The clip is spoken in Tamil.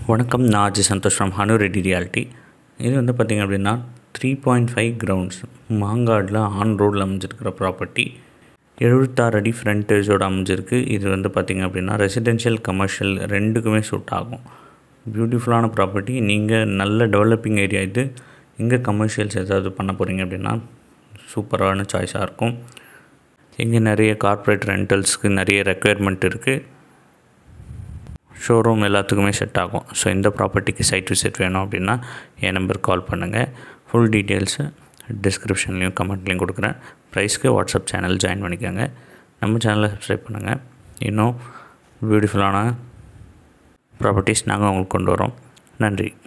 வணக்கம் நான் அஜய் சந்தோஷ் ஃப்ரம் ஹனு ரெட்டி ரியாலிட்டி இது வந்து பார்த்திங்க அப்படின்னா த்ரீ பாயிண்ட் ஃபைவ் கிரவுண்ட்ஸ் மாங்காடில் ஆன் ரோடில் அமைஞ்சிருக்கிற ப்ராப்பர்ட்டி எழுபத்தாறு அடி ஃப்ரண்டேஜோடு அமைஞ்சிருக்கு இது வந்து பார்த்திங்க அப்படின்னா ரெசிடென்ஷியல் கமர்ஷியல் ரெண்டுக்குமே சூட் ஆகும் பியூட்டிஃபுல்லான ப்ராப்பர்ட்டி நீங்கள் நல்ல டெவலப்பிங் ஏரியா இது இங்கே கமர்ஷியல்ஸ் ஏதாவது பண்ண போகிறீங்க அப்படின்னா சூப்பரான சாய்ஸாக இருக்கும் இங்கே நிறைய கார்ப்பரேட் ரெண்டல்ஸ்க்கு நிறைய ரெக்குயர்மெண்ட் இருக்குது ஷோரூம் எல்லாத்துக்குமே செட் ஆகும் ஸோ இந்த ப்ராப்பர்ட்டிக்கு சைட் விசிட் வேணும் அப்படின்னா என் நம்பர் கால் பண்ணுங்கள் ஃபுல் டீட்டெயில்ஸு டிஸ்கிரிப்ஷன்லேயும் கமெண்ட்லேயும் கொடுக்குறேன் ப்ரைஸ்க்கு வாட்ஸ்அப் சேனல் ஜாயின் பண்ணிக்கோங்க நம்ம சேனலை சப்ஸ்கிரைப் பண்ணுங்கள் இன்னும் பியூட்டிஃபுல்லான ப்ராப்பர்ட்டிஸ் நாங்கள் உங்களுக்கு கொண்டு வரோம் நன்றி